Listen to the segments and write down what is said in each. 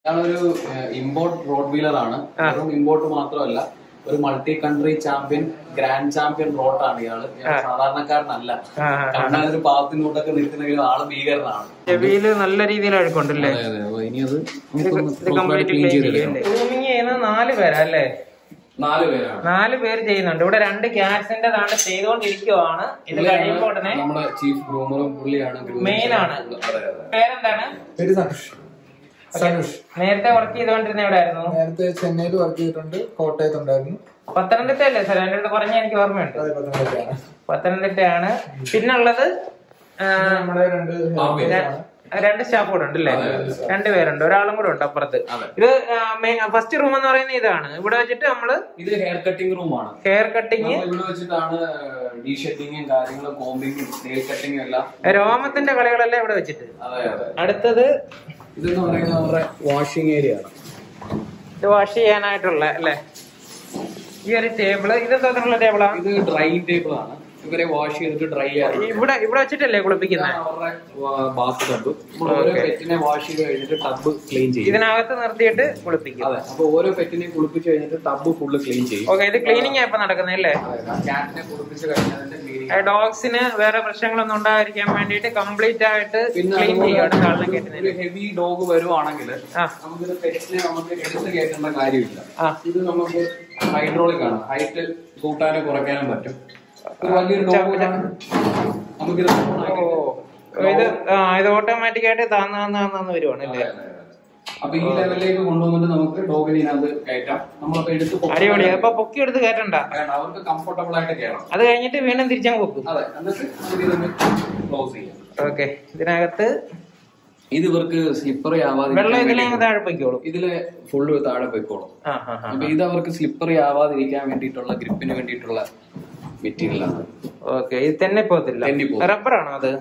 ഇയാളൊരു import road wheeler ആണ് വെറും ഇമ്പോർട്ട് മാത്രമല്ല ഒരു multi country champion grand champion റോട്ടാണ് ഇയാള് ഇയാള് സാധാരണക്കാരനല്ല ആ, ആ. കാണാൻ ഒരു പാവത്തിനോട്ടൊക്കെ നിൽക്കുന്നെങ്കിലും ആള് ഭീകരനാണ് ചെവിയില് നല്ല രീതിയിൽ അഴുക്കുണ്ടല്ലേ അതെ അതെ അപ്പൊ ഇനി അത് ഇത് കംപ്ലീറ്റ് ക്ലീൻ ചെയ്യല്ലേ ഗ്രൂമിങ് ചെയ്യുന്ന നാല് പേരാ അല്ലേ നാല് പേരാണ് നാല് പേര് ചെയ്യുന്നുണ്ട് ഇവിടെ രണ്ട് ക്യാറ്റ്സിന്റെ താണ്ട് ചെയ്തുകൊണ്ടിരിക്കുവാണ് ഇത് കഴിയുമ്പോൾ ഉടനെ നമ്മുടെ ചീഫ് ഗ്രൂമറും പുള്ളിയാണ് grooming Main ആണ്. അതെ അതെ പേരെന്താണ് പേര് സനുഷ് സനുഷ് നേരത്തെ വർക്ക് ചെയ്തുകൊണ്ടിരുന്ന എവിടെ ആയിരുന്നു നേരത്തെ ചെന്നൈയിൽ വർക്ക് ചെയ്തിട്ടുണ്ട് കോട്ടയത്തുണ്ടായിരുന്നു പത്തനംതിട്ട അല്ലേ സാർ എന്റെ അടുത്ത് പറഞ്ഞ എനിക്ക് ഓർമ്മയുണ്ട് അതെ പത്തനംതിട്ടയാണ് പത്തനംതിട്ടയാണ് പിന്നുള്ളത് ആ, നമ്മുടെ രണ്ട് പാമ്പ്. helpers ആണ്. രണ്ട് സ്റ്റാഫ് കൂടെ ഉണ്ട് അല്ലേ രണ്ടുപേരുണ്ട് ഒരാളും കൂടെ ഉണ്ട് അപ്പുറത്ത് ഇത് ഫസ്റ്റ് റൂം എന്ന് പറയുന്നത് ഇതാണ് ഇവിടെ വെച്ചിട്ട് നമ്മള് ഇത് ഹെയർ കട്ടിംഗ് റൂമാണ് ഹെയർ കട്ടിങ് നമ്മൾ ഇവിടെ വെച്ചിട്ടാണ് ഡീ ഷെഡിങ്ങും കാര്യങ്ങളും കോമ്പിങ്ങും നെയിൽ കട്ടിങ്ങും എല്ലാം രോമത്തിന്റെ കളികളെല്ലാം ഇവിടെ വെച്ചിട്ട് അതെ അതെ അടുത്തത് ഇതെന്ന് പറയുന്നത് നമ്മുടെ വാഷിംഗ് ഏരിയ ആണ് ഇത് വാഷ് ചെയ്യാനായിട്ടുള്ള അല്ലേ ഈ ഒരു ടേബിള് ഇത് എന്തോന്നുള്ള ടേബിളാ ഇത് ഡ്രൈയിങ് ടേബിൾ ആണ് ഇവരെ വാഷ് ചെയ്തിട്ട് ഡ്രൈ ആയി ഇവിടെ ഇവിടെ വെച്ചിട്ടല്ലേ കുളിപ്പിക്കുന്നത് അവരുടെ ബാത്ത് ടബ് നമ്മൾ ഓരോ പെറ്റിനെ വാഷ് ചെയ്ത് കഴിഞ്ഞിട്ട് ടബ് ക്ലീൻ ചെയ്യും ഇതിനകത്ത് നിർത്തിയിട്ട് കുളിപ്പിക്കും അതെ അപ്പൊ ഓരോ പെറ്റിനെയും കുളിപ്പിച്ച് കഴിഞ്ഞിട്ട് ടബ് ഫുള്ള് ക്ലീൻ ചെയ്യും ഓക്കെ ഇത് ക്ലീനിങ് ഇപ്പൊ നടക്കുന്നല്ലേ ക്യാറ്റിനെ കുളിപ്പിച്ച് കഴിഞ്ഞാൽ അതിന്റെ ക്ലീനിങ് ഡോഗ്സിന് വേറെ പ്രശ്നങ്ങളൊന്നും ഉണ്ടാകാതിരിക്കാൻ വേണ്ടിയിട്ട് കംപ്ലീറ്റ് ആയിട്ട് പിന്നെ ക്ലീൻ ചെയ്യും അടുത്ത ആളിനെ അതുപോലെ കയറ്റുന്നതിന് ഒരു ഹെവി ഡോഗ് വരുവാണെങ്കിൽ ആ നമുക്കിത് പെറ്റിനെ നമുക്ക് എടുത്ത് കയറ്റേണ്ട കാര്യമില്ല ആ ഇത് നമുക്ക് ഹൈഡ്രോളിക് ആണ് ഹൈറ്റ് കൂട്ടാനും കുറയ്ക്കാനും പറ്റും ഒരു വലിയൊരു ഡോഗ് നമുക്കിത് ഓ ഇത് ആ ഇത് ഓട്ടോമാറ്റിക് ആയിട്ട് താന്ന് താന്ന് താന്ന് വരുവാണ് അല്ലേ അപ്പൊ ഈ ലെവലിലേക്ക് കൊണ്ടുവന്നിട്ട് നമുക്ക് ഡോഗിനെ ഇതിനകത്ത് കയറ്റാം നമ്മളപ്പോ എടുത്ത് പൊക്കി- അടിപൊളി അപ്പൊ പൊക്കി എടുത്ത് കയറ്റണ്ട വേണ്ട, അവർക്ക് കംഫർട്ടബിൾ ആയിട്ട് കയറാം അത് കഴിഞ്ഞിട്ട് വീണ്ടും തിരിച്ചങ്ങ് പൊക്കും അതെ എന്നിട്ട് നമുക്ക് ഇതൊന്ന് ക്ലോസ് ചെയ്യാം ഓക്കെ ഇതിനകത്ത് ഇത് ഇവർക്ക് സ്ലിപ്പറി വെള്ളം ഇതിലെ ആവാതിരിക്കാൻ താഴെ പൊയ്ക്കോളും ഇതില് ഫുള്ള് താഴെ പോയിക്കോളും ആ ആ ആ അപ്പൊ ഇത് അവർക്ക് സ്ലിപ്പറി ആവാതിരിക്കാൻ വേണ്ടിയിട്ടുള്ള ഗ്രിപ്പിന് വേണ്ടിയിട്ടുള്ള മെറ്റീരിയൽ ആണ് ഓക്കെ ഇത് തന്നെ പോകത്തില്ല തെന്നിപ്പോകും. റബ്ബറാണോ അത്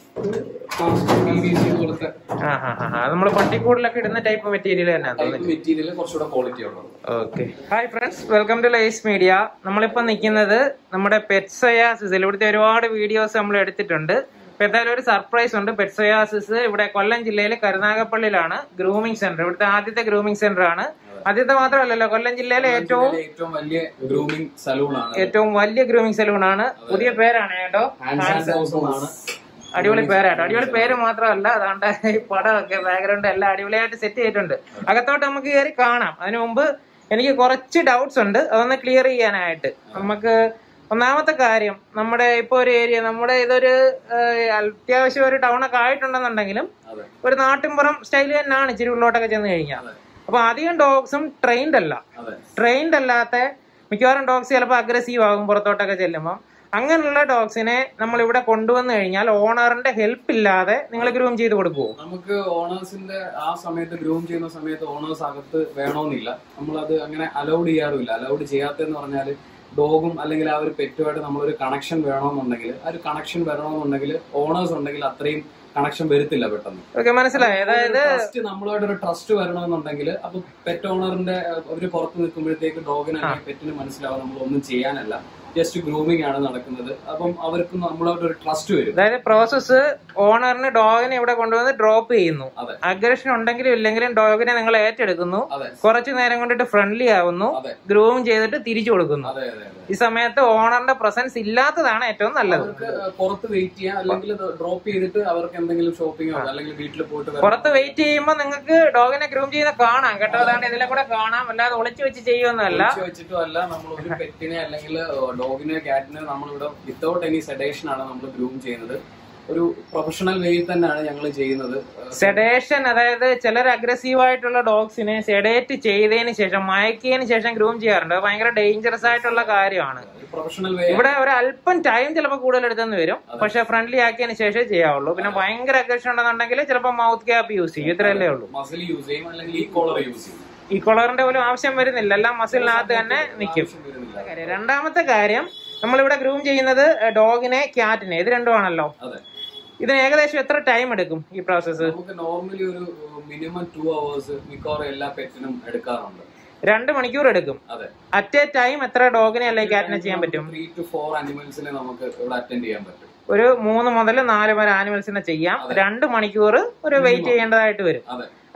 PVC പോലത്തെ ആ ആ ആ അത് നമ്മൾ പട്ടിക്കൂടിലൊക്കെ ഇടുന്ന ടൈപ്പ് മെറ്റീരിയൽ തന്നെ മെറ്റീരിയൽ കുറച്ചുകൂടെ ക്വാളിറ്റി ഉള്ളത് okay hi friends welcome to ലൈസ് മീഡിയ നമ്മളിപ്പോ നിൽക്കുന്നത് നമ്മുടെ പെറ്റ്സയാസിസിൽ ഇവിടുത്തെ ഒരുപാട് വീഡിയോസ് നമ്മൾ എടുത്തിട്ടുണ്ട് ഇപ്പൊ എന്തായാലും ഒരു സർപ്രൈസ് ഉണ്ട് പെറ്റ്സയാസിസ് ഇവിടെ കൊല്ലം ജില്ലയിലെ കരുനാഗപ്പള്ളിയിലാണ് ഗ്രൂമിംഗ് സെന്റർ ഇവിടുത്തെ ആദ്യത്തെ ഗ്രൂമിംഗ് സെന്റർ ആണ് ആദ്യത്തെ മാത്രമല്ലല്ലോ കൊല്ലം ജില്ലയിലെ ഏറ്റവും ഏറ്റവും വലിയ ഗ്രൂമിംഗ് സലൂൺ ആണ് ഏറ്റവും വലിയ ഗ്രൂമിംഗ് സലൂൺ ആണ് പുതിയ പേരാണ് കേട്ടോ ഹാൻഡ്സ് ആൻഡ് ഹൗസും ആണ് അടിപൊളി പേരാട്ടോ അടിപൊളി പേര് മാത്രമല്ല അതാണ്ട് ഈ പടമൊക്കെ ബാക്ക്ഗ്രൗണ്ട് എല്ലാം അടിപൊളിയായിട്ട് സെറ്റ് ചെയ്തിട്ടുണ്ട് അകത്തോട്ട് നമുക്ക് കയറി കാണാം അതിനു മുമ്പ് എനിക്ക് കുറച്ച് ഡൗട്ട്സ് ഉണ്ട് അതൊന്ന് ക്ലിയർ ചെയ്യാനായിട്ട് നമുക്ക് ഒന്നാമത്തെ കാര്യം നമ്മുടെ ഇപ്പൊ ഒരു ഏരിയ നമ്മുടെ ഇതൊരു ഏഹ്, അത്യാവശ്യം ഒരു ടൗൺ ഒക്കെ ആയിട്ടുണ്ടെന്നുണ്ടെങ്കിലും അതെ ഒരു നാട്ടിൻപുറം സ്റ്റൈൽ തന്നെയാണ് ഇച്ചിരി ഉള്ളോട്ടൊക്കെ ചെന്ന് കഴിഞ്ഞാൽ അപ്പൊ അധികം ഡോഗ്സും ട്രെയിൻഡ് അല്ല അതെ ട്രെയിൻഡ് അല്ലാത്ത മിക്കവാറും ഡോഗ്സ് ചിലപ്പോൾ അഗ്രസീവ് ആകും പുറത്തോട്ടൊക്കെ ചെല്ലുമ്പോൾ അങ്ങനെയുള്ള ഡോഗ്സിനെ നമ്മൾ ഇവിടെ കൊണ്ടുവന്നു കഴിഞ്ഞാൽ ഓണറിന്റെ ഹെൽപ്പ് ഇല്ലാതെ നിങ്ങൾ ഗ്രൂം ചെയ്ത് കൊടുക്കുവോ നമുക്ക് ഓണേഴ്സിന്റെ ആ സമയത്ത് ഗ്രൂം ചെയ്യുന്ന സമയത്ത് ഓണേഴ്സ് അകത്ത് വേണമെന്നില്ല നമ്മളത് അങ്ങനെ അലൗഡ് ചെയ്യാറുമില്ല അലൗഡ് ചെയ്യാത്തെന്ന് പറഞ്ഞാൽ ഡോഗും അല്ലെങ്കിൽ ആ ഒരു പെറ്റുമായിട്ട് നമ്മളൊരു കണക്ഷൻ വേണമെന്നുണ്ടെങ്കിൽ ആ ഒരു കണക്ഷൻ വരണമെന്നുണ്ടെങ്കിൽ ഓണേഴ്സ് ഉണ്ടെങ്കിൽ അത്രയും കണക്ഷൻ വരത്തില്ല പെട്ടെന്ന് ഓക്കെ മനസ്സിലായി അതായത് ട്രസ്റ്റ് നമ്മളുമായിട്ട് ഒരു ട്രസ്റ്റ് വരണമെന്നുണ്ടെങ്കിൽ അപ്പൊ പെറ്റ് ഓണറിന്റെ അവര് പുറത്ത് നിൽക്കുമ്പോഴത്തേക്ക് ഡോഗിന് അല്ലെങ്കിൽ പെറ്റിന് മനസ്സിലാവും നമ്മൾ ഒന്നും ചെയ്യാനല്ല ജസ്റ്റ് ഗ്രൂമിംഗ് ആണ് നടക്കുന്നത് അപ്പം അവർക്ക് നമ്മളായിട്ട് ഒരു ട്രസ്റ്റ് വരും അതായത് പ്രോസസ്സ് ഓണറിന് ഡോഗിനെ ഇവിടെ കൊണ്ടുവന്ന് ഡ്രോപ്പ് ചെയ്യുന്നു അതെ അഗ്രഷൻ ഉണ്ടെങ്കിലും ഇല്ലെങ്കിലും ഡോഗിനെ നിങ്ങൾ ഏറ്റെടുക്കുന്നു അതെ കുറച്ചു നേരം കൊണ്ടിട്ട് ഫ്രണ്ട്ലി ആവുന്നു അതെ ഗ്രൂം ചെയ്തിട്ട് തിരിച്ചു കൊടുക്കുന്നു അതെ അതെ അതെ ഈ സമയത്ത് ഓണറിന്റെ പ്രസൻസ് ഇല്ലാത്തതാണ് ഏറ്റവും നല്ലത് അവർക്ക് പുറത്ത് വെയിറ്റ് ചെയ്യാം അല്ലെങ്കിൽ ഡ്രോപ്പ് ചെയ്തിട്ട് അവർക്ക് എന്തെങ്കിലും ഷോപ്പിംഗോ അല്ലെങ്കിൽ വീട്ടിൽ പോയിട്ട് വരാം. പുറത്ത് വെയിറ്റ് ചെയ്യുമ്പോൾ നിങ്ങൾക്ക് ഡോഗിനെ ഗ്രൂം ചെയ്യുന്ന കാണാം കേട്ടോ അതാണ്ട് ഇതിലെ കൂടെ കാണാം അല്ലാതെ ഒളിച്ചു വെച്ച് ചെയ്യുമെന്നല്ല ഒളിച്ച് വെച്ചിട്ടും അല്ല നമ്മൾ ഒരു പെറ്റിനെ അല്ലെങ്കിൽ ഡോഗിനെ കാറ്റിനെ നമ്മളിവിടെ വിത്തൗട്ട് എനി സെഡേഷൻ ആണ് നമ്മൾ ഗ്രൂം ചെയ്യുന്നത് ഒരു പ്രൊഫഷണൽ വേയിൽ തന്നെയാണ് ഞങ്ങൾ ചെയ്യുന്നത് സെഡേഷൻ അതായത് ചിലർ അഗ്രസീവ് ആയിട്ടുള്ള ഡോഗ്സിനെ സെഡേറ്റ് ചെയ്തതിന് ശേഷം മയക്കിയതിന് ശേഷം ഗ്രൂം ചെയ്യാറുണ്ട് അത് ഭയങ്കര ഡേഞ്ചറസ് ആയിട്ടുള്ള കാര്യമാണ് പ്രൊഫഷണൽ വേ ഇവിടെ ഒരു അല്പം ടൈം ചിലപ്പോൾ കൂടുതൽ എടുത്തെന്ന് വരും പക്ഷെ ഫ്രണ്ട്ലി ആക്കിയതിന് ശേഷമേ ചെയ്യാവുള്ളൂ പിന്നെ ഭയങ്കര അഗ്രഷൻ ഉണ്ടെന്നുണ്ടെങ്കിൽ ചിലപ്പോൾ മൗത്ത് ക്യാപ്പ് യൂസ് ചെയ്യും ഇത്രയല്ലേ ഉള്ളൂ മസിൽ യൂസ് ചെയ്യും അല്ലെങ്കിൽ ഈ കോളർ യൂസ് ചെയ്യും ഈ കൊളറിന്റെ പോലും ആവശ്യം വരുന്നില്ല എല്ലാം മസിലിനകത്ത് തന്നെ നിൽക്കും ആവശ്യം വരുന്നില്ല കാര്യം. രണ്ടാമത്തെ കാര്യം നമ്മളിവിടെ ഗ്രൂം ചെയ്യുന്നത് ഡോഗിനെ ക്യാറ്റിനെ ഇത് രണ്ടുമാണല്ലോ അതെ ഇതിന് ഏകദേശം എത്ര ടൈം എടുക്കും ഈ പ്രോസസ്സ് നമുക്ക് നോർമലി ഒരു മിനിമം ടു അവേഴ്സ് മിക്കവാറും എല്ലാ പെറ്റിനും എടുക്കാറുണ്ട് രണ്ട് മണിക്കൂർ എടുക്കും അതെ അറ്റ് എ ടൈം എത്ര ഡോഗിനെ അല്ലെങ്കിൽ ക്യാറ്റിനെ ചെയ്യാൻ പറ്റും ത്രീ ടു ഫോർ അനിമൽസിനെ നമുക്ക് ഇവിടെ അറ്റൻഡ് ചെയ്യാൻ പറ്റും ഒരു മൂന്ന് മുതൽ നാല് വരെ ആനിമൽസിനെ ചെയ്യാം രണ്ട് മണിക്കൂർ ഒരു വെയിറ്റ് ചെയ്യേണ്ടതായിട്ട് വരും അതെ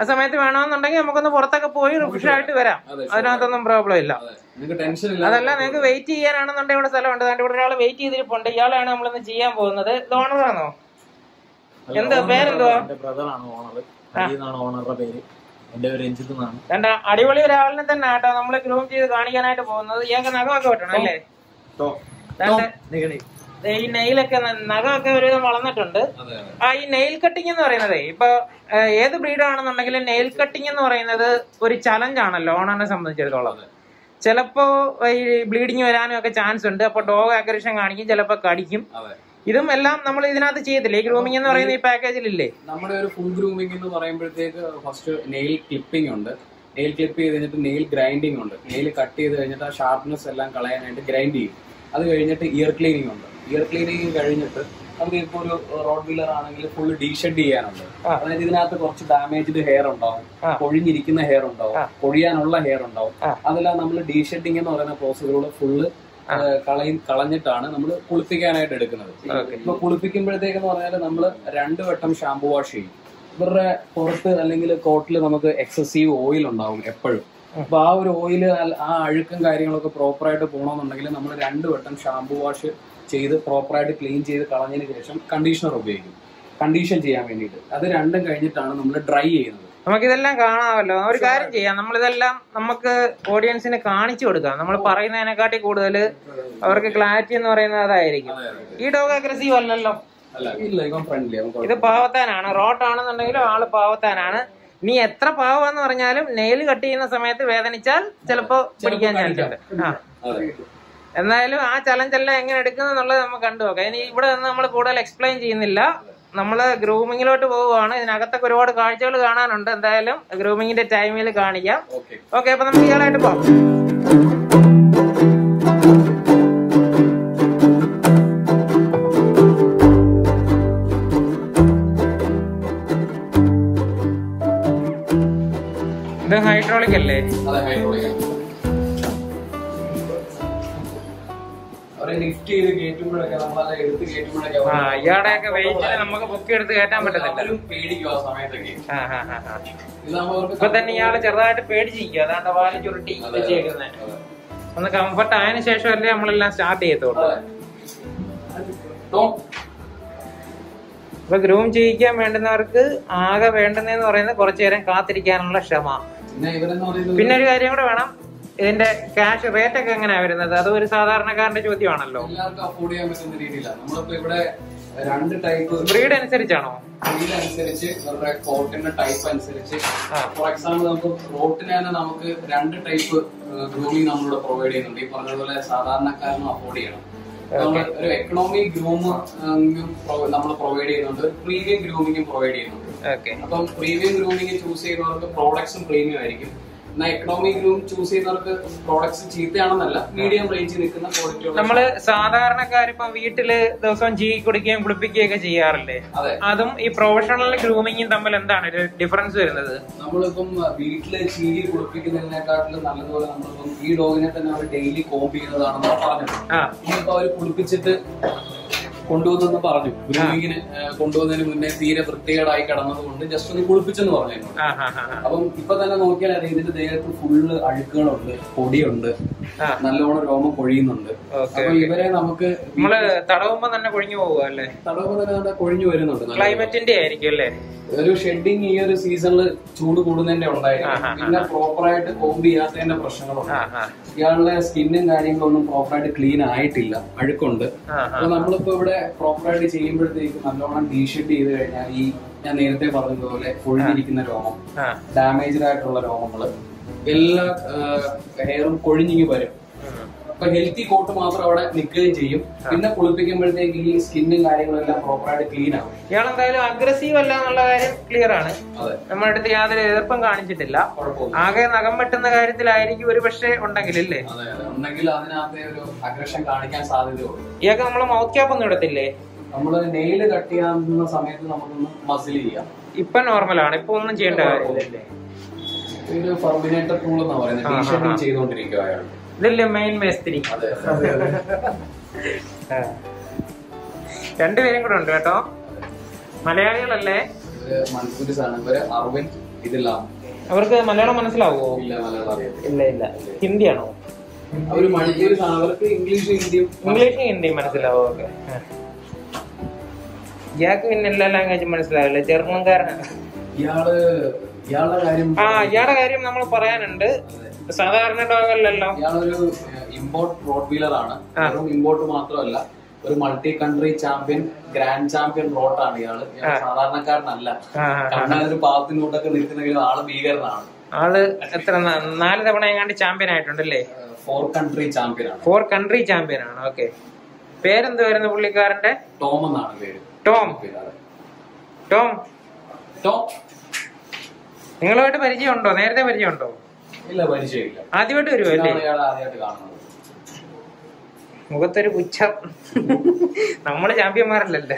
ആ സമയത്ത് വേണമെന്നുണ്ടെങ്കിൽ നമുക്കൊന്ന് പുറത്തൊക്കെ പോയി റിഫ്രഷ് ആയിട്ട് വരാം അതെ അതിനകത്തൊന്നും പ്രോബ്ലം ഇല്ല അതെ നിങ്ങൾക്ക് ടെൻഷൻ ഇല്ല അതല്ല നിങ്ങൾക്ക് വെയിറ്റ് ചെയ്യാനാണെന്നുണ്ടെങ്കിൽ ഇവിടെ സ്ഥലമുണ്ട് അതുകൊണ്ട് ഇവിടെ ഒരാൾ വെയിറ്റ് ചെയ്തിരിപ്പുണ്ട് ഇയാളാണ് നമ്മളിന്ന് ചെയ്യാൻ പോകുന്നത് ഇത് ഓണറാണോ എന്താ പേരെന്തുവാ എന്റെ ബ്രദറാണ് ഓണർ എന്നാണ് ഓണറുടെ പേര് എന്റെ പേര് രഞ്ജിത്ത് എന്നാണ് രണ്ട അടിപൊളി ഒരാളിനെ തന്നെ കേട്ടോ നമ്മള് ഗ്രൂം ചെയ്ത് കാണിക്കാനായിട്ട് പോകുന്നത് ഇയാൾക്ക് നഖമൊക്കെ വെട്ടണം അല്ലേ രണ്ട് ദേ ഈ നെയിലൊക്കെ ന- നഖമൊക്കെ ഒരുവിധം വളർന്നിട്ടുണ്ട് അതെ അതെ ആ ഈ നെയിൽ കട്ടിംഗ് എന്ന് പറയുന്നത് ഇപ്പൊ ഏഹ്, ഏത് ബ്രീഡ് ആണെന്നുണ്ടെങ്കിലും നെയിൽ കട്ടിംഗ് എന്ന് പറയുന്നത് ഒരു ചലഞ്ച് ആണല്ലോ ഓണറിനെ സംബന്ധിച്ചിടത്തോളം ചിലപ്പോ ഈ ബ്ലീഡിങ് വരാനും ഒക്കെ ചാൻസ് ഉണ്ട് അപ്പൊ ഡോഗ് അഗ്രഷൻ കാണിക്കും ചിലപ്പോ കടിക്കും അതെ ഇതും എല്ലാം നമ്മൾ ഇതിനകത്ത് ചെയ്തില്ലേ ഈ ഗ്രൂമിംഗ് എന്ന് പറയുന്ന ഈ പാക്കേജിലില്ലേ നമ്മുടെ ഒരു ഫുൾ ഗ്രൂമിംഗ് എന്ന് പറയുമ്പോഴത്തേക്ക് ഫസ്റ്റ് നെയിൽ ക്ലിപ്പിംഗ് ഉണ്ട് നെയിൽ ക്ലിപ്പ് ചെയ്ത് കഴിഞ്ഞിട്ട് നെയിൽ ഗ്രൈൻഡിങ് ഉണ്ട് നെയിൽ കട്ട് ചെയ്ത് കഴിഞ്ഞിട്ട് ആ ഷാർപ്നെസ് എല്ലാം കളയാനായിട്ട് ഗ്രൈൻഡ് ചെയ്യും അത് കഴിഞ്ഞിട്ട് ഇയർ ക്ലീനിങ് ഉണ്ട് ഇയർ ക്ലീനിങ് കഴിഞ്ഞിട്ട് നമുക്ക് ഇപ്പോൾ ഒരു റോഡ് വീലർ ആണെങ്കിൽ ഫുൾ ഡീഷെഡ് ചെയ്യാനുണ്ട് ആ. അതായത് ഇതിനകത്ത് കുറച്ച് ഡാമേജ്ഡ് ഹെയർ ഉണ്ടാവും ആ. പൊഴിഞ്ഞിരിക്കുന്ന ഹെയർ ഉണ്ടാവും ആ. പൊഴിയാനുള്ള ഹെയർ ഉണ്ടാവും ആ. അതെല്ലാം നമ്മൾ ഡീഷെഡിങ് എന്ന് പറയുന്ന പ്രോസസ്സുകൾ ഫുള്ള് കളയും കളഞ്ഞിട്ടാണ് നമ്മൾ കുളിപ്പിക്കാനായിട്ട് എടുക്കുന്നത് Okay. ഇപ്പൊ കുളിപ്പിക്കുമ്പോഴത്തേക്കെന്ന് പറഞ്ഞാൽ നമ്മൾ രണ്ടു വട്ടം ഷാമ്പു വാഷ് ചെയ്യും ഇവരുടെ പുറത്ത് അല്ലെങ്കിൽ കോട്ടിൽ നമുക്ക് എക്സസീവ് ഓയിൽ ഉണ്ടാവും എപ്പോഴും അപ്പൊ ആ ഒരു ഓയിൽ ആ അഴുക്കും കാര്യങ്ങളൊക്കെ പ്രോപ്പറായിട്ട് പോകണമെന്നുണ്ടെങ്കിൽ നമ്മൾ രണ്ടു വട്ടം ഷാമ്പു വാഷ് ചെയ്ത് പ്രോപ്പറായിട്ട് ക്ലീൻ ചെയ്ത് കളഞ്ഞതിന് ശേഷം കണ്ടീഷണർ ഉപയോഗിക്കും കണ്ടീഷൻ ചെയ്യാൻ വേണ്ടിയിട്ട് അത് രണ്ടും കഴിഞ്ഞിട്ടാണ് നമ്മൾ ഡ്രൈ ചെയ്യുന്നത് നമുക്കിതെല്ലാം കാണാമല്ലോ ഒരു കാര്യം ചെയ്യാം നമ്മളിതെല്ലാം നമുക്ക് ഓഡിയൻസിന് കാണിച്ചു കൊടുക്കാം നമ്മൾ പറയുന്നതിനെക്കാട്ടി കൂടുതൽ അവർക്ക് ക്ലാരിറ്റി എന്ന് പറയുന്നത് അതായിരിക്കും ഈ ഡോഗ് അഗ്രസീവ് അല്ലല്ലോ അല്ല ഇല്ല ഇവൻ ഫ്രണ്ട്ലി അവൻ ഇത് പാവത്താനാണ് റോട്ട് ആണെന്നുണ്ടെങ്കിലും ആള് പാവത്താനാണ് നീ എത്ര പാവമെന്ന് പറഞ്ഞാലും നെയിൽ കട്ട് ചെയ്യുന്ന സമയത്ത് വേദനിച്ചാൽ ചിലപ്പോ പിടിക്കാൻ ചാൻസ് ഉണ്ട് ആ അതെ എന്നാലും ആ ചലഞ്ച് എല്ലാം എങ്ങനെ എടുക്കുന്നു എന്നുള്ളത് നമുക്ക് കണ്ടു നോക്കാം ഇനി ഇവിടെ നിന്ന് നമ്മൾ കൂടുതൽ എക്സ്പ്ലെയിൻ ചെയ്യുന്നില്ല നമ്മള് ഗ്രൂമിങ്ങിലോട്ട് പോവുകയാണ് ഇതിനകത്തൊക്കെ ഒരുപാട് കാഴ്ചകൾ കാണാനുണ്ട് എന്തായാലും ഗ്രൂമിങ്ങിന്റെ ടൈമിൽ കാണിക്കാം ഓക്കെ ഓക്കെ അപ്പൊ നമുക്ക് ഇയാളായിട്ട് പോവാം ഇത് ഹൈഡ്രോളിക് അല്ലേ അതെ ഹൈഡ്രോളിക് അവരെ ലിഫ്റ്റ് ചെയ്ത് കയറ്റുമ്പോഴൊക്കെ നമ്മളത് എടുത്ത് കയറ്റുമ്പോഴൊക്കെ ആ അവര് ഇയാടെയൊക്കെ വെയിറ്റിൽ നമുക്ക് ബുക്ക് എടുത്ത് കയറ്റാൻ പറ്റത്തില്ല അവരും പേടിക്കും ആ സമയത്തൊക്കെ ആ ആ ആ ആ. ഇതാകുമ്പോ അവർക്ക് ഇപ്പൊ തന്നെ ഇയാള് ചെറുതായിട്ട് പേടിച്ചിരിക്കും അതാണ്ട് വാല് ചുരുട്ടി അതെ, വെച്ചേക്കുന്നത് അതെ. ഒന്ന് കംഫർട്ട് ആയതിനു ശേഷമല്ലേ നമ്മളെല്ലാം സ്റ്റാർട്ട് ചെയ്യത്തുള്ളൂ അതെ. ടോം. ഇപ്പൊ ഗ്രൂം ചെയ്യിക്കാൻ വേണ്ടുന്നവർക്ക് ആകെ വേണ്ടുന്നതെന്ന് പറയുന്നത് കുറച്ചു നേരം കാത്തിരിക്കാനുള്ള ക്ഷമ പിന്നെ ഇവരെന്ന് പറയുന്നത് പിന്നെ ഒരു കാര്യം കൂടെ വേണം ഇതിന്റെ ക്യാഷ് റേറ്റ് ഒക്കെ എങ്ങനെയാ വരുന്നത് അത് ഒരു സാധാരണക്കാരന്റെ ചോദ്യമാണല്ലോ എല്ലാവർക്കും അഫോർഡ് ചെയ്യാൻ പറ്റുന്ന രീതിയിലാണ് നമ്മളിപ്പോ ഇവിടെ രണ്ട് ടൈപ്പ് ബ്രീഡ് അനുസരിച്ചാണോ ബ്രീഡ് അനുസരിച്ച് ഇവരുടെ കോട്ടിന്റെ ടൈപ്പ് അനുസരിച്ച് ആ. ഫോർ എക്സാമ്പിൾ നമുക്ക് റോട്ടിന് തന്നെ നമുക്ക് രണ്ട് ടൈപ്പ് ഗ്രൂമിങ് നമ്മളിവിടെ പ്രൊവൈഡ് ചെയ്യുന്നുണ്ട് ഈ പറഞ്ഞതുപോലെ സാധാരണക്കാരനും അഫോർഡ് ചെയ്യണം നമ്മൾ ഒരു എക്കണോമിക് ഗ്രൂം നമ്മൾ പ്രൊവൈഡ് ചെയ്യുന്നുണ്ട് പ്രീമിയം ഗ്രൂമിങ്ങും പ്രൊവൈഡ് ചെയ്യുന്നുണ്ട് ഓക്കെ അപ്പം പ്രീമിയം ഗ്രൂമിങ് ചൂസ് ചെയ്യുന്നവർക്ക് പ്രോഡക്ട്സും പ്രീമിയം ആയിരിക്കും എന്നാൽ എക്കണോമിക് ഗ്രൂം ചൂസ് ചെയ്യുന്നവർക്ക് പ്രോഡക്ട്സ് ചീത്തയാണെന്നല്ല മീഡിയം റേഞ്ചിൽ നിൽക്കുന്ന ക്വാളിറ്റി നമ്മള് സാധാരണക്കാരിപ്പം വീട്ടില് ദിവസവും ചീ കുടിക്കുകയും കുളിപ്പിക്കുകയൊക്കെ ചെയ്യാറില്ലേ അതെ അതും ഈ പ്രൊഫഷണൽ ഗ്രൂമിങ്ങും തമ്മിൽ എന്താണ് ഒരു ഡിഫറൻസ് വരുന്നത് നമ്മളിപ്പം വീട്ടില് ചീരി കുളിപ്പിക്കുന്നതിനെക്കാട്ടിലും നല്ലതുപോലെ നമ്മളിപ്പം ഈ ഡോഗിനെ തന്നെ അവർ ഡെയിലി കോംബ് ചെയ്യുന്നതാണെന്ന് പറഞ്ഞത് ആ ഇനിയിപ്പോ അവര് കുളിപ്പിച്ചിട്ട് കൊണ്ടുവന്നെന്ന് പറഞ്ഞു ഗ്രൂമിങ്ങിന് കൊണ്ടുവന്നതിന് മുന്നേ തീരെ വൃത്തികേടായി കിടന്നത് കൊണ്ട് ജസ്റ്റ് ഒന്ന് കുളിപ്പിച്ചെന്ന് പറഞ്ഞു എന്നോട്. ആ ആ ആ, ആ. അപ്പം ഇപ്പൊ തന്നെ നോക്കിയാൽ അറിയാം ഇതിന്റെ ദേഹത്ത് ഫുള്ള് അഴുക്കുകളുണ്ട് പൊടിയുണ്ട് ആ. നല്ലോണം രോമം കൊഴിയുന്നുണ്ട് ഓക്കെ അപ്പൊ ഇവരെ നമുക്ക് നമ്മള് തടവുമ്പോ തന്നെ കൊഴിഞ്ഞു പോകുക അല്ലേ തടവുമ്പോൾ തന്നെ നല്ല കൊഴിഞ്ഞു വരുന്നുണ്ട് നല്ല ക്ലൈമറ്റിന്റെ ആയിരിക്കും അല്ലേ ഒരു ഷെഡിങ് ഈ ഒരു സീസണിൽ ചൂട് കൂടുന്നതിന്റെ ആ, ആ, ഉണ്ടായിരിക്കും ആ. പിന്നെ പ്രോപ്പറായിട്ട് കോംബ് ചെയ്യാത്തതിന്റെ പ്രശ്നങ്ങളുണ്ട് ആ ആ ഇയാളുടെ സ്കിന്നും കാര്യങ്ങളൊന്നും പ്രോപ്പറായിട്ട് ക്ലീൻ ആയിട്ടില്ല അഴുക്കുണ്ട് ആ ആ അപ്പൊ നമ്മളിപ്പോ ഇവിടെ പ്രോപ്പറായിട്ട് ചെയ്യുമ്പോഴത്തേക്ക് നല്ലോണം ഡീഷെഡ് ചെയ്ത് കഴിഞ്ഞാൽ ഈ ഞാൻ നേരത്തെ പറഞ്ഞതുപോലെ കൊഴിഞ്ഞിരിക്കുന്ന രോമം ആ ഡാമേജ്ഡ് ആയിട്ടുള്ള രോമങ്ങള് എല്ലാ ഹെയറും കൊഴിഞ്ഞിങ്ങി വരും ഉം. അപ്പൊ ഹെൽത്തി കോട്ട് മാത്രം അവിടെ നിൽക്കുകയും ചെയ്യും പിന്നെ കുളിപ്പിക്കുമ്പോഴത്തേക്ക് ഈ സ്കിന്നും കാര്യങ്ങളും എല്ലാം പ്രോപ്പറായിട്ട് ക്ലീൻ ആവും ഇയാളെന്തായാലും അഗ്രസീവ് അല്ല എന്നുള്ള കാര്യം ക്ലിയർ ആണ് അതെ നമ്മുടെ അടുത്ത് യാതൊരു എതിർപ്പും കാണിച്ചിട്ടില്ല കുഴപ്പമില്ല ആകെ നഖം വെട്ടുന്ന കാര്യത്തിലായിരിക്കും ഒരു പക്ഷേ ഉണ്ടെങ്കിലല്ലേ അതെ അതെ ഉണ്ടെങ്കിൽ അതിനകത്തെ ഒരു അഗ്രഷൻ കാണിക്കാൻ സാധ്യതയുള്ളൂ ഇയാൾക്ക് നമ്മൾ മൗത്ത് ക്യാപ്പ് ഒന്നും ഇടത്തില്ലേ നമ്മള് നെയില് കട്ട് ചെയ്യാവുന്ന സമയത്ത് നമുക്കൊന്ന് മസിൽ ചെയ്യാം ഇപ്പൊ നോർമലാണ് ഇപ്പൊ ഒന്നും ചെയ്യേണ്ട കാര്യമില്ലല്ലേ ഒരു ഫെർമിനേറ്റർ ടൂൾ എന്നാ പറയുന്നത് ആ, ആ, ടീഷർട്ടിൽ ആ. ചെയ്തോണ്ടിരിക്കുക അയാൾ ഇതല്ലേ മെയിൻ മേസ്ത്രി അതെ അതെ ആ. രണ്ടുപേരും കൂടെ ഉണ്ട് കേട്ടോ മലയാളികളല്ലേ ഇവര് മൺസൂരിസ് ആണ് ഇവര് അർവിൻ ഇതെല്ലാം അവർക്ക് മലയാളം മനസ്സിലാവോ ഇല്ല മലയാളം അറിയത്തില്ല ഇല്ല ഇല്ല ഹിന്ദിയാണോ അവര് മണിപ്പൂരി അവർക്ക് ഇംഗ്ലീഷ് ഹിന്ദിയും ഇംഗ്ലീഷും ഹിന്ദിയും മനസ്സിലാവും ഓക്കെ ഇയാൾക്ക് പിന്നെ എല്ലാ ലാംഗ്വേജും മനസ്സിലാവില്ല ജർമ്മൻകാരനാണ് ഇയാള് ഇയാളുടെ കാര്യം ആ ഇയാളുടെ കാര്യം നമ്മൾ പറയാനുണ്ട് സാധാരണ ഡോഗല്ലല്ലോ ഇയാളൊരു ഇമ്പോർട്ട് റോഡ് വീലർ ആണ് ആ. വെറും ഇമ്പോർട്ട് മാത്രമല്ല ഒരു multi country champion grand champion റോട്ടാണ് ഇയാള് ഇയാള് സാധാരണക്കാരനല്ല ആ, ആ, ആ. കണ്ണാതൊരു പാവത്തിനോട്ടൊക്കെ നിൽക്കുന്നെങ്കിലും ആള് ഭീകരനാണ് ആള് എത്ര ന- നാല് തവണ എങ്ങാണ്ട് ചാമ്പ്യൻ ആയിട്ടുണ്ടല്ലേ ഫോർ കൺട്രി ചാമ്പ്യൻ ആണ് ഫോർ കൺട്രി ചാമ്പ്യൻ ആണ് ഓക്കെ പേരെന്ത് വരുന്ന പുള്ളിക്കാരന്റെ ടോം എന്നാണ് പേര് ടോം അതെ. ടോം ടോം നിങ്ങളുമായിട്ട് പരിചയമുണ്ടോ നേരത്തെ പരിചയമുണ്ടോ ഇല്ല പരിചയമില്ല ആദ്യമായിട്ട് വരുമോ അല്ലേ ഇതാണ് ഇയാളെ ആദ്യമായിട്ട് കാണുന്നത് മുഖത്തൊരു പുച്ഛം നമ്മള് ചാമ്പ്യന്മാരല്ലല്ലോ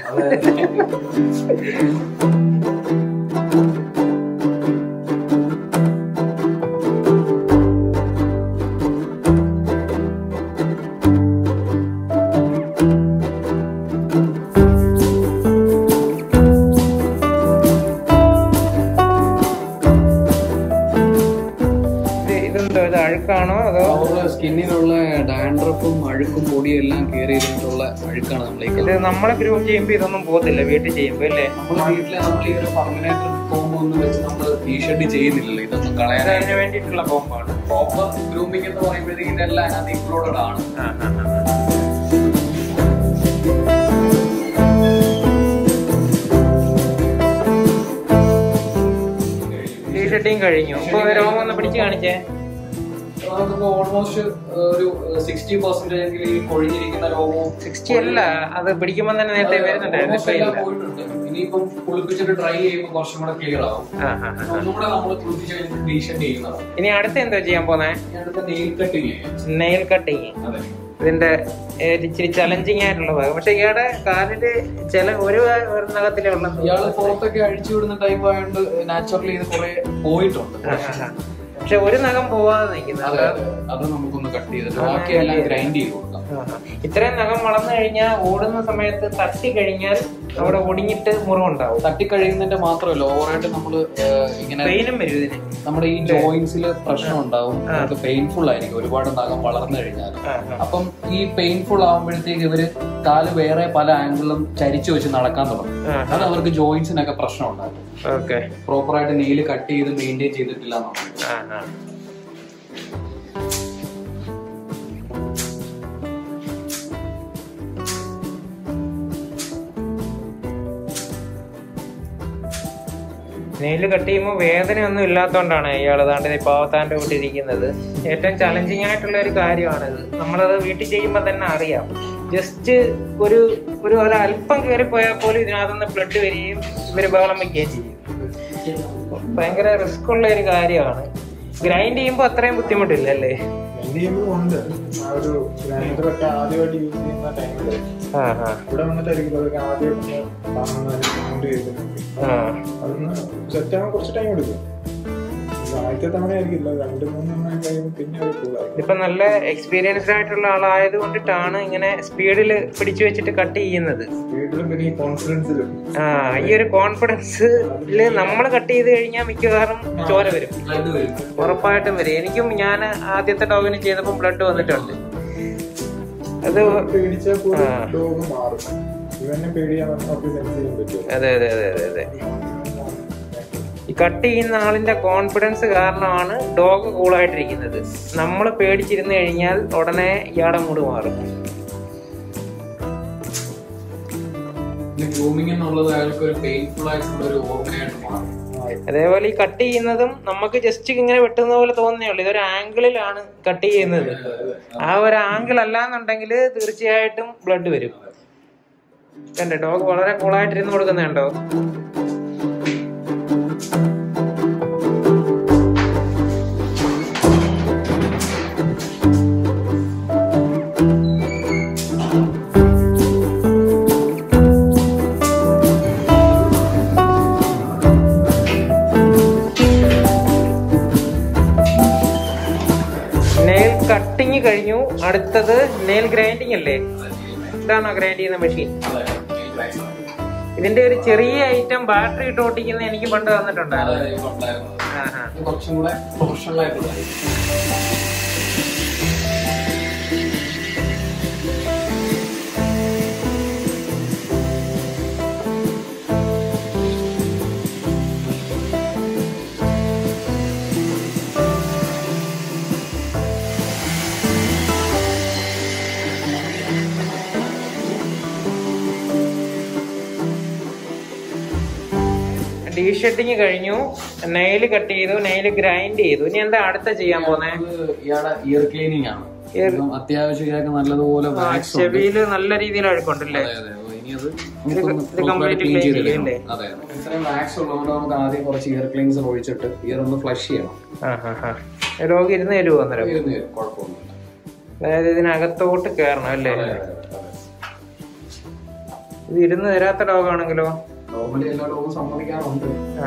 ഇത് ഇതെന്തോ ഇത് അഴുക്കാണോ അതോ അവരുടെ സ്കിന്നിലുള്ള ഡാൻഡ്രഫും അഴുക്കും പൊടിയും എല്ലാം കയറി ഇരുന്നിട്ടുള്ള അഴുക്കാണ് നമ്മൾ ഈ ഇത് നമ്മളെ ഗ്രൂം ചെയ്യുമ്പോ ഇതൊന്നും പോകത്തില്ല വീട്ടിൽ ചെയ്യുമ്പോ അല്ലേ നമ്മുടെ വീട്ടിലെ നമ്മൾ ഈ ഒരു പെർമനന്റ് കോമ്പ് ഒന്നും വെച്ച് നമ്മൾ ടീഷർട്ട് ചെയ്യുന്നില്ലല്ലോ ഇതൊന്നും ഇത് കളയാൻ അതിന് വേണ്ടിയിട്ടുള്ള ബോംബാണ് പ്രോപ്പർ ഗ്രൂമിംഗ് എന്ന് പറയുമ്പോഴത്തേക്ക് ഇതെല്ലാം അതിനകത്ത് ഇൻക്ലൂഡഡ് ആണ് ആ, ആ, ആ, ആ. ടീഷർട്ടിങ് കഴിഞ്ഞു ഇപ്പൊ രോഗം ഒന്ന് പിടിച്ച് കാണിച്ചേ നമുക്കിപ്പോ ഓൾമോസ്റ്റ് ഒരു സിക്സ്റ്റി പെർസെന്റേജ് എങ്കിലും ഈ കൊഴിഞ്ഞിരിക്കുന്ന രോഗവും സിക്സ്റ്റി അല്ല അത് പിടിക്കുമ്പോ തന്നെ നേരത്തെ വരുന്നുണ്ടായിരുന്നു almost ഇപ്പൊ എല്ലാം ഇല്ല പോയിട്ടുണ്ട് ഇനിയിപ്പം കുളിപ്പിച്ചിട്ട് ട്രൈ ചെയ്യുമ്പോൾ കുറച്ചും കൂടെ ക്ലിയർ ആവും ആ, ആ, ആ. ഒന്നുകൂടെ നമ്മൾ കുളിപ്പിച്ച് കഴിഞ്ഞിട്ട് ടീഷർട്ട് ചെയ്യുന്നതാണ് ഇനി അടുത്ത എന്തോ ചെയ്യാൻ പോന്നെ ഇനി അടുത്ത നെയിൽ കട്ടിങ് ചെയ്യാം നെയിൽ കട്ടിങ് അതെ ഇതിന്റെ ഏ, ഇച്ചിരി ചലഞ്ചിങ് ആയിട്ടുള്ള ഭാഗം പക്ഷെ ഇയാളുടെ കാലില് ചില ഒരു ഒരു നഖത്തിലേ ഉള്ള ഇയാള് പുറത്തൊക്കെ അഴിച്ചു വിടുന്ന ടൈം ആയതുകൊണ്ട് നാച്ചുറലി ഇത് കുറെ പോയിട്ടുണ്ട് പക്ഷെ ഒരു നഖം പോവാതെ നിൽക്കുന്നത് അതെ, അതെ. അത് നമുക്കൊന്ന് കട്ട് ചെയ്തിട്ട് ബാക്കിയെല്ലാം ഗ്രൈൻഡ് ചെയ്ത് കൊടുക്കാം ഇത്രയും നഖം വളർന്നു കഴിഞ്ഞാൽ ഓടുന്ന സമയത്ത് തട്ടി കഴിഞ്ഞാൽ അവിടെ ഒടിഞ്ഞിട്ട് മുറിവുണ്ടാവും തട്ടിക്കഴിയുന്നതിന്റെ മാത്രമല്ല ഓവറായിട്ട് നമ്മള് ഏഹ്, ഇങ്ങനെ പെയിനും വരും ഇതിന് നമ്മുടെ ഈ ജോയിന്റ്സിൽ പ്രശ്നം ഉണ്ടാവും നമുക്ക് പെയിൻഫുൾ ആയിരിക്കും ഒരുപാട് നഖം വളർന്നു കഴിഞ്ഞാൽ ആ, ആ. അപ്പം ഈ പെയിൻഫുൾ ആകുമ്പോഴത്തേക്ക് ഇവര് കാല് വേറെ പല ആംഗിളും ചരിച്ചു വെച്ച് നടക്കാൻ തുടങ്ങും ആ. അത് അവർക്ക് ജോയിന്റ്സിനൊക്കെ പ്രശ്നം ഉണ്ടാകും ഓക്കെ പ്രോപ്പർ ആയിട്ട് നെയില് കട്ട് ചെയ്ത് മെയിൻറ്റെയിൻ ചെയ്തിട്ടില്ല എന്നുണ്ടെങ്കിൽ ആ ആ നെയില് കട്ട് ചെയ്യുമ്പോൾ വേദനയൊന്നും ഇല്ലാത്തതുകൊണ്ടാണ് ഇയാൾ താണ്ട് ഈ പാവത്താൻ്റെ കൂട്ടിരിക്കുന്നത് ഏറ്റവും ചലഞ്ചിങ് ആയിട്ടുള്ള ഒരു കാര്യമാണിത് നമ്മളത് വീട്ടിൽ ചെയ്യുമ്പോൾ തന്നെ അറിയാം ജസ്റ്റ് ഒരു ഒരു ഒരല്പം കയറിപ്പോയാൽ പോലും ഇതിനകത്തുനിന്ന് ബ്ലഡ് വരികയും ഇവര് ബഹളം വയ്ക്കുകയും ചെയ്യും ഭയങ്കര റിസ്ക് ഉള്ള ഒരു കാര്യമാണ് ഗ്രൈൻഡ് ചെയ്യുമ്പോൾ അത്രയും ബുദ്ധിമുട്ടില്ല അല്ലേ എന്റെ ചെയ്യുമ്പോൾ ഉണ്ട് ആ ഒരു ഗ്രൈൻഡർ ഒക്കെ ആദ്യമായിട്ട് യൂസ് ചെയ്യുന്ന ടൈമില് ആ ആ ഇവിടെ വന്നിട്ടായിരിക്കും അതൊക്കെ ആദ്യം കാണുന്നത് കൊണ്ട് കേൾക്കുന്നത് ആ അതൊന്ന് സെറ്റ് ആവാൻ കുറച്ച് ടൈം എടുക്കും ഇത് ആദ്യത്തെ തവണ ആയിരിക്കില്ല രണ്ട് മൂന്ന് തവണ കഴിയുമ്പോൾ പിന്നെ അത് കൂടായി ഇതിപ്പോ നല്ല എക്സ്പീരിയൻസ്ഡ് ആയിട്ടുള്ള ആളായത് കൊണ്ടിട്ടാണ് ഇങ്ങനെ സ്പീഡിൽ പിടിച്ചു വെച്ചിട്ട് കട്ട് ചെയ്യുന്നത് വീട്ടിലും പിന്നെ ഈ കോൺഫിഡൻസിലും ആ ഈ ഒരു കോൺഫിഡൻസില് നമ്മൾ കട്ട് ചെയ്ത് കഴിഞ്ഞാൽ മിക്കവാറും ചോര വരും ബ്ലഡ് വരും ഉറപ്പായിട്ടും വരും എനിക്കും ഞാൻ ആദ്യത്തെ ഡോഗിന് ചെയ്തപ്പോൾ ബ്ലഡ് വന്നിട്ടുണ്ട് അത് പേടിച്ചാൽ പോലും ആ. ഡോഗ് മാറും ഇവനെ പേടിയാൻ നമുക്ക് സെൻസ് ചെയ്യാൻ പറ്റും അതെ അതെ അതെ അതെ അതെ ഈ കട്ട് ചെയ്യുന്ന ആളിന്റെ കോൺഫിഡൻസ് കാരണമാണ് ഡോഗ് കൂളായിട്ടിരിക്കുന്നത് നമ്മൾ പേടിച്ചിരുന്നു കഴിഞ്ഞാൽ ഉടനെ ഇയാടെ മൂട് മാറും ഗ്രൂമിംഗ് എന്നുള്ളത് അയാൾക്ക് ഒരു പെയിൻഫുൾ ആയിട്ടുള്ള ഒരു ഓർമ്മയായിട്ട് മാറും അതേപോലെ ഈ കട്ട് ചെയ്യുന്നതും നമുക്ക് ജസ്റ്റ് ഇങ്ങനെ വെട്ടുന്ന പോലെ തോന്നുന്നേ ഉള്ളൂ ഇതൊരു ആംഗിളിലാണ് കട്ട് ചെയ്യുന്നത് ആ ഒരു ആംഗിൾ അല്ലാന്നുണ്ടെങ്കിൽ തീർച്ചയായിട്ടും ബ്ലഡ് വരും കണ്ടോ ഡോഗ് വളരെ കൂളായിട്ടിരുന്ന് കൊടുക്കുന്നുണ്ടോ നെയിൽ കട്ടിങ് കഴിഞ്ഞു അടുത്തത് നെയിൽ ഗ്രൈൻഡിങ് അല്ലേ ഇതാണോ ഗ്രൈൻഡ് ചെയ്യുന്ന മെഷീൻ അതെ ഇതിന്റെ ഒരു ചെറിയ ഐറ്റം ബാറ്ററി ഇട്ട് ഓട്ടിക്കുന്ന എനിക്ക് പണ്ട് തന്നിട്ടുണ്ടായിരുന്നു അതായത് ഇപ്പൊ ഉണ്ടായിരുന്നത്. ആഹാ. ഇത് കുറച്ചും കൂടെ പ്രൊഫഷണൽ ആയിട്ടുള്ളത് ഡീ ഷെഡിങ് കഴിഞ്ഞു നെയില് കട്ട് ചെയ്തു നെയില് ഗ്രൈൻഡ് ചെയ്തു ഇനി എന്താ അടുത്ത ചെയ്യാൻ പോന്നെ ഇത് ഇയാളുടെ ഇയർ ക്ലീനിങ് ആണ് Ear- ഇപ്പം അത്യാവശ്യം ഇയാൾക്ക് നല്ലതുപോലെ ആ, wax ഉണ്ട്. ചെവിയില് നല്ല രീതിയിൽ അഴുക്കുണ്ടല്ലേ അതെ, അതെ. അപ്പൊ ഇനി അത് ഇത് നമുക്കൊന്ന് ഇത് proper complete ആയിട്ട് clean clean ചെയ്തെടുക്കണം. ചെയ്യല്ലേ? അതെ അതെ. ഇത്രയും വാക്സ് ഉള്ളതുകൊണ്ട് നമുക്ക് ആദ്യം കുറച്ച് ഇയർ ക്ലീൻസ് ഒഴിച്ചിട്ട് ഇയർ ഒന്ന് ഫ്ലഷ് ചെയ്യണം രോഗി ഇരുന്ന് തരുമോ അന്നേരം ഇരുന്ന് തരും, കുഴപ്പമൊന്നുമില്ല അതായത് ഇതിനകത്തോട്ട് കയറണം അല്ലേ അതെ, അതെ, അതെ. ഇത് ഇരുന്ന് തരാത്ത ഡോഗാണെങ്കിലോ നോർമലി എല്ലാ ഡോഗും സമ്മതിക്കാറുണ്ട് ആ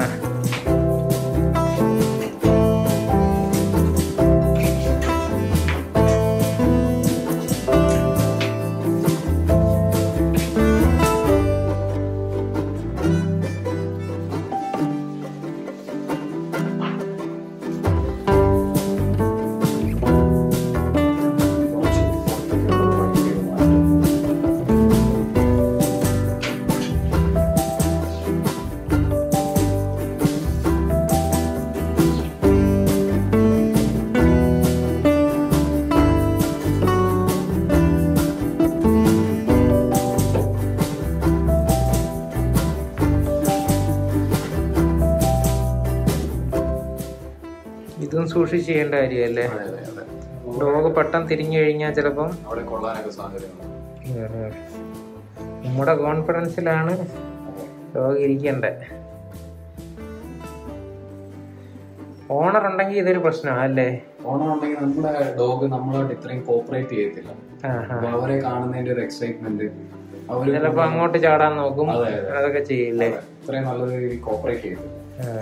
കുറച്ച് പുറത്തേക്ക് ചെയ്ത് മാറ്റും. ഇതും സൂക്ഷിച്ച് ചെയ്യേണ്ട കാര്യമല്ലേ അതെ, അതെ, അതെ. ഡോഗ് പെട്ടെന്ന് തിരിഞ്ഞു കഴിഞ്ഞാൽ ചിലപ്പം അവിടെ കൊള്ളാനൊക്കെ സാധ്യതയുണ്ട് ഉം, ഉം. നമ്മുടെ കോൺഫിഡൻസിലാണ് ഡോഗ് ഇരിക്കേണ്ടത് ഓണർ ഉണ്ടെങ്കിൽ ഇതൊരു പ്രശ്നമാണ് അല്ലേ ഓണം ഉണ്ടെങ്കിൽ നമ്മുടെ ഡോഗ് നമ്മളായിട്ട് ഇത്രയും കോപ്പറേറ്റ് ചെയ്യത്തില്ല ആ, ആ. അപ്പൊ അവരെ കാണുന്നതിന്റെ ഒരു എക്സൈറ്റ്മെന്റ് അവര് ചിലപ്പോ അങ്ങോട്ട് ചാടാൻ നോക്കും അതെ, അതെ. അതൊക്കെ ചെയ്യില്ലേ അതെ, ഇത്രയും നല്ല രീതിയിൽ കോപ്പറേറ്റ് ചെയ്തു ആ.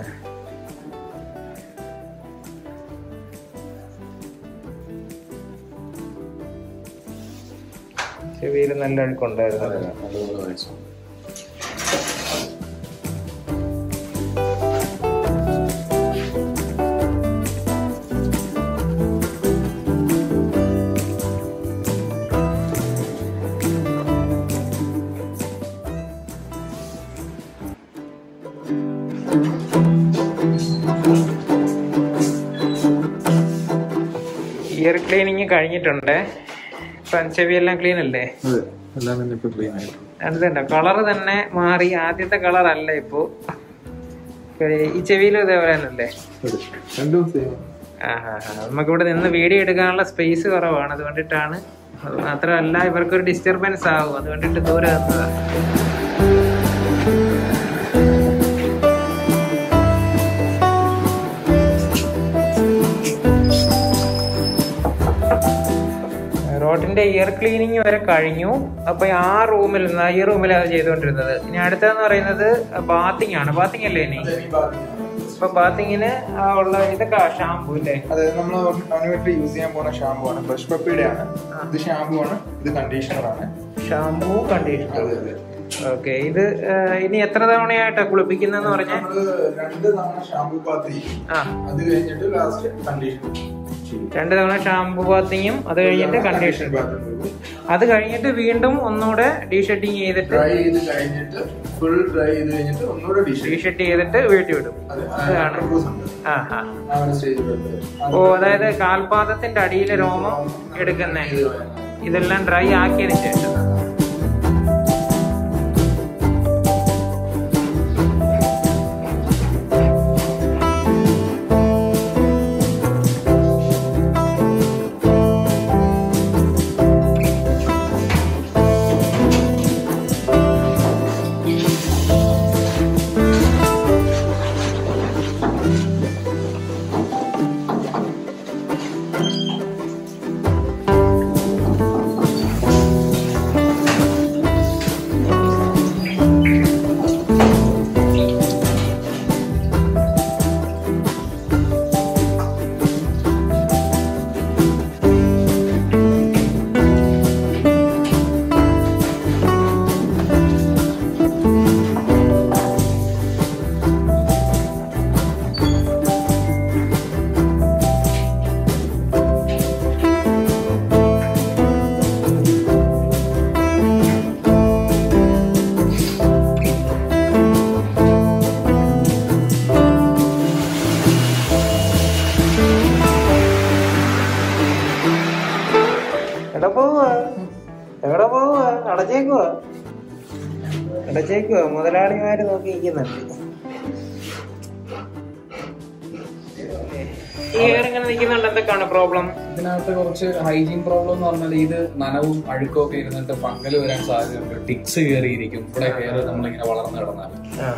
ചെവിയിൽ നല്ല അഴുക്കുണ്ടായിരുന്നു അതെ, നല്ലപോലെ കഴിച്ചു ഇയർ ക്ലീനിങ് കഴിഞ്ഞിട്ടുണ്ട് ഇപ്പം ചെവിയെല്ലാം ക്ലീൻ അല്ലേ അതെ എല്ലാം തന്നെ ഇപ്പൊ ക്ലീൻ ആയിട്ട് അത് തന്നെ കളർ തന്നെ മാറി ആദ്യത്തെ കളർ അല്ല ഇപ്പോ ഈ ചെവിയിലും ഇതേപോലെ തന്നെയല്ലേ അതെ രണ്ടും സെയിം നമുക്ക് ഇവിടെ നിന്ന് വീഡിയോ എടുക്കാനുള്ള സ്പേസ് കുറവാണ് അതുകൊണ്ടിട്ടാണ് അത് മാത്രമല്ല ഇവർക്കൊരു ഡിസ്റ്റർബൻസ് ആകും അതുകൊണ്ടിട്ട് ദൂരെ നിന്നതാ റോഡിന്റെ ഇയർ ക്ലീനിങ് വരെ കഴിഞ്ഞു അപ്പൊ ആ റൂമിൽ നിന്ന് ഈ റൂമിലാണ് അത് ചെയ്തുകൊണ്ടിരുന്നത് ഇനി അടുത്തതെന്ന് പറയുന്നത് ബാത്തിങ് ആണ് ബാത്തിങ് അല്ലേ ഇനി ഇപ്പൊ ബാത്തിങ്ങിന് ഉള്ള ഇതൊക്കെ ഷാമ്പു അല്ലേ അതായത് നമ്മൾ അവന് വേണ്ടി യൂസ് ചെയ്യാൻ പോകുന്ന ഷാമ്പു ആണ് ബ്രഷ് പപ്പിയുടെ ആണ് ഇത് ഷാമ്പു ആണ് ഇത് കണ്ടീഷണർ ആണ് ഷാമ്പു കണ്ടീഷണർ അതെ അതെ ഓക്കെ ഇത് ആ, ഇനി എത്ര തവണയായിട്ടാ കുളിപ്പിക്കുന്നെന്ന് പറഞ്ഞാൽ നമ്മള് രണ്ട് തവണ ഷാമ്പു പാത്ത് ചെയ്യും ആ അത് കഴിഞ്ഞിട്ട് ലാസ്റ്റ് കണ്ടീഷണർ രണ്ട് തവണ ഷാമ്പു ബാത്തിങ്ങും അത് കഴിഞ്ഞിട്ട് കണ്ടീഷണർ അത് കഴിഞ്ഞിട്ട് വീണ്ടും ഒന്നുകൂടെ ഡീ ഷെഡിങ് ചെയ്തിട്ട് ഡ്രൈ ചെയ്ത് കഴിഞ്ഞിട്ട് ഫുൾ ഡ്രൈ ചെയ്ത് കഴിഞ്ഞിട്ട് ഒന്നുകൂടെ ഡീ ഡിഷ് ഷെഡ് ചെയ്തിട്ട് വീട്ടിൽ വിടും അതാണ് ഉണ്ട് ആ ആ ആ ഒരു സ്റ്റേജിലുണ്ട് ഓ അതായത് കാൽപാദത്തിന്റെ അടിയിലെ രോമം എടുക്കുന്നേ ഇതെല്ലാം ഡ്രൈ ആക്കിയതിന് ശേഷം എവിടെ പോവാ എവിടെ പോവാ അടച്ചേക്കുവാ അടച്ചേക്കുവാ മുതലാളിമാര് നോക്കി നിൽക്കുന്നുണ്ട് ഈ ഹെയർ ഇങ്ങനെ നിൽക്കുന്നുണ്ട് എന്തൊക്കെയാണ് പ്രോബ്ലം ഇതിനകത്ത് കുറച്ച് ഹൈജീൻ പ്രോബ്ലം എന്ന് പറഞ്ഞാൽ ഇത് നനവും അഴുക്കും ഒക്കെ ഇരുന്നിട്ട് ഫംഗൽ വരാൻ സാധ്യതയുണ്ട് ടിക്സ് കയറിയിരിക്കും ഇവിടെ ഹെയർ നമ്മളിങ്ങനെ വളർന്നു കിടന്നാൽ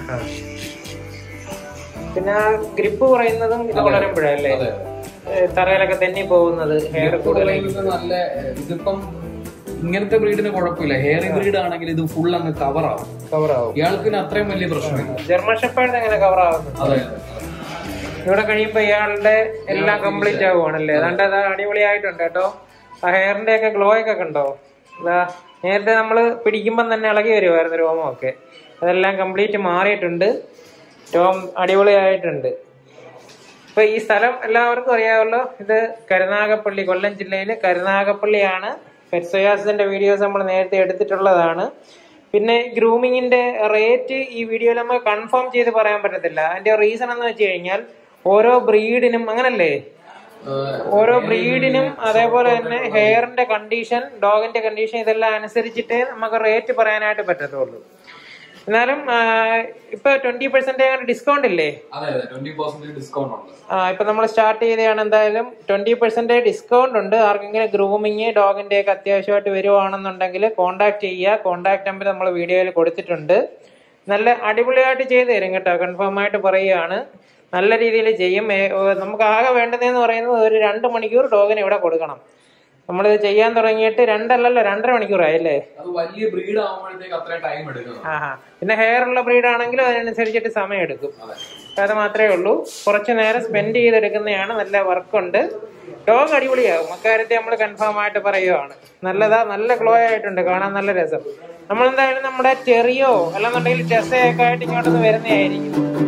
പിന്നെ ആ ഗ്രിപ്പ് കുറയുന്നതും ഇത് വളരുമ്പോഴല്ലേ അതെ തറയിലൊക്കെ തെന്നി പോകുന്നത് ഹെയർ കൂടുതൽ ഇത് നല്ല ഇതിപ്പം ഇങ്ങനത്തെ ബ്രീഡിന് കുഴപ്പമില്ല ഹെയർ ബ്രീഡ് ആണെങ്കിൽ ഇത് ഫുൾ അങ്ങ് കവർ ആവും കവർ ആവും ഇയാൾക്ക് പിന്നെ അത്രയും വലിയ പ്രശ്നമില്ല ജർമ്മൻ ഷെപ്പേർഡ് എങ്ങനെ കവർ ആവുന്നത് അതെ ഇവിടെ കഴിയുമ്പോ ഇയാളുടെ എല്ലാം കംപ്ലീറ്റ് ആവുകയാണല്ലേ അതാണ്ട് അത് അടിപൊളിയായിട്ടുണ്ട് കേട്ടോ ആ ഹെയറിന്റെ ഒക്കെ ഗ്ലോ ഒക്കെ കണ്ടോ ഇതാ നേരത്തെ നമ്മള് പിടിക്കുമ്പം തന്നെ ഇളകി വരുമായിരുന്നു രോമമൊക്കെ അതെല്ലാം കംപ്ലീറ്റ് മാറിയിട്ടുണ്ട് രോം അടിപൊളിയായിട്ടുണ്ട് ഇപ്പൊ ഈ സ്ഥലം എല്ലാവർക്കും അറിയാമല്ലോ ഇത് കരുനാഗപ്പള്ളി കൊല്ലം ജില്ലയിലെ കരുനാഗപ്പള്ളിയാണ് പെറ്റ്സോയാസിന്റെ വീഡിയോസ് നമ്മൾ നേരത്തെ എടുത്തിട്ടുള്ളതാണ് പിന്നെ ഗ്രൂമിങ്ങിന്റെ റേറ്റ് ഈ വീഡിയോയിൽ നമുക്ക് കൺഫേം ചെയ്ത് പറയാൻ പറ്റത്തില്ല അതിന്റെ റീസൺ എന്ന് വെച്ച് കഴിഞ്ഞാൽ ഓരോ ബ്രീഡിനും അങ്ങനല്ലേ ഓരോ ബ്രീഡിനും അതേപോലെ തന്നെ ഹെയറിന്റെ കണ്ടീഷൻ ഡോഗിന്റെ കണ്ടീഷൻ ഇതെല്ലാം അനുസരിച്ചിട്ടേ നമുക്ക് റേറ്റ് പറയാനായിട്ട് പറ്റത്തുള്ളൂ എന്നാലും ആ, ഇപ്പൊ ട്വന്റി പെർസെന്റ് ഡിസ്കൗണ്ട് ഇല്ലേ അതെ അതെ ട്വന്റി പെർസെന്റ് ഡിസ്കൗണ്ട് ഉണ്ട് ആ ഇപ്പൊ നമ്മൾ സ്റ്റാർട്ട് ചെയ്തതാണ് എന്തായാലും ട്വന്റി പെർസെന്റ് ഡിസ്കൗണ്ട് ഉണ്ട് ആർക്കെങ്കിലും ഗ്രൂമിങ് ഡോഗിന്റെ ഒക്കെ അത്യാവശ്യമായിട്ട് വരുവാണെന്നുണ്ടെങ്കിൽ കോൺടാക്ട് ചെയ്യുക കോൺടാക്ട് നമ്പർ നമ്മൾ വീഡിയോയിൽ കൊടുത്തിട്ടുണ്ട് നല്ല അടിപൊളിയായിട്ട് ചെയ്തു തരും കേട്ടോ കൺഫേം ആയിട്ട് പറയുകയാണ് നല്ല രീതിയിൽ ചെയ്യും ഏ- ഓ, നമുക്ക് ആകെ വേണ്ടതെന്ന് പറയുന്നത് ഒരു രണ്ട് മണിക്കൂർ ഡോഗിന് ഇവിടെ കൊടുക്കണം നമ്മളിത് ചെയ്യാൻ തുടങ്ങിയിട്ട് രണ്ടല്ലല്ലോ രണ്ടര മണിക്കൂറായല്ലേ അത് വലിയ ബ്രീഡ് ആവുമ്പോഴത്തേക്ക് അത്രയും ടൈം എടുക്കുന്നത് ആഹാ പിന്നെ ഹെയർ ഉള്ള ബ്രീഡ് ആണെങ്കിലും അതിനനുസരിച്ചിട്ട് സമയം എടുക്കും അത് മാത്രമേ ഉള്ളൂ കുറച്ച് നേരം സ്പെൻഡ് ചെയ്തെടുക്കുന്നതാണ് നല്ല വർക്കുണ്ട് ഡോഗ് അടിപൊളിയാകും അക്കാര്യത്തെ നമ്മൾ കൺഫേം ആയിട്ട് പറയുകയാണ് നല്ലതാ നല്ല ഗ്ലോ ആയിട്ടുണ്ട് കാണാൻ നല്ല രസം നമ്മളെന്തായാലും നമ്മുടെ ചെറിയോ അല്ലെന്നുണ്ടെങ്കിൽ ടെസ്സയൊക്കെ ആയിട്ട് ഇങ്ങോട്ടൊന്ന് വരുന്നതായിരിക്കും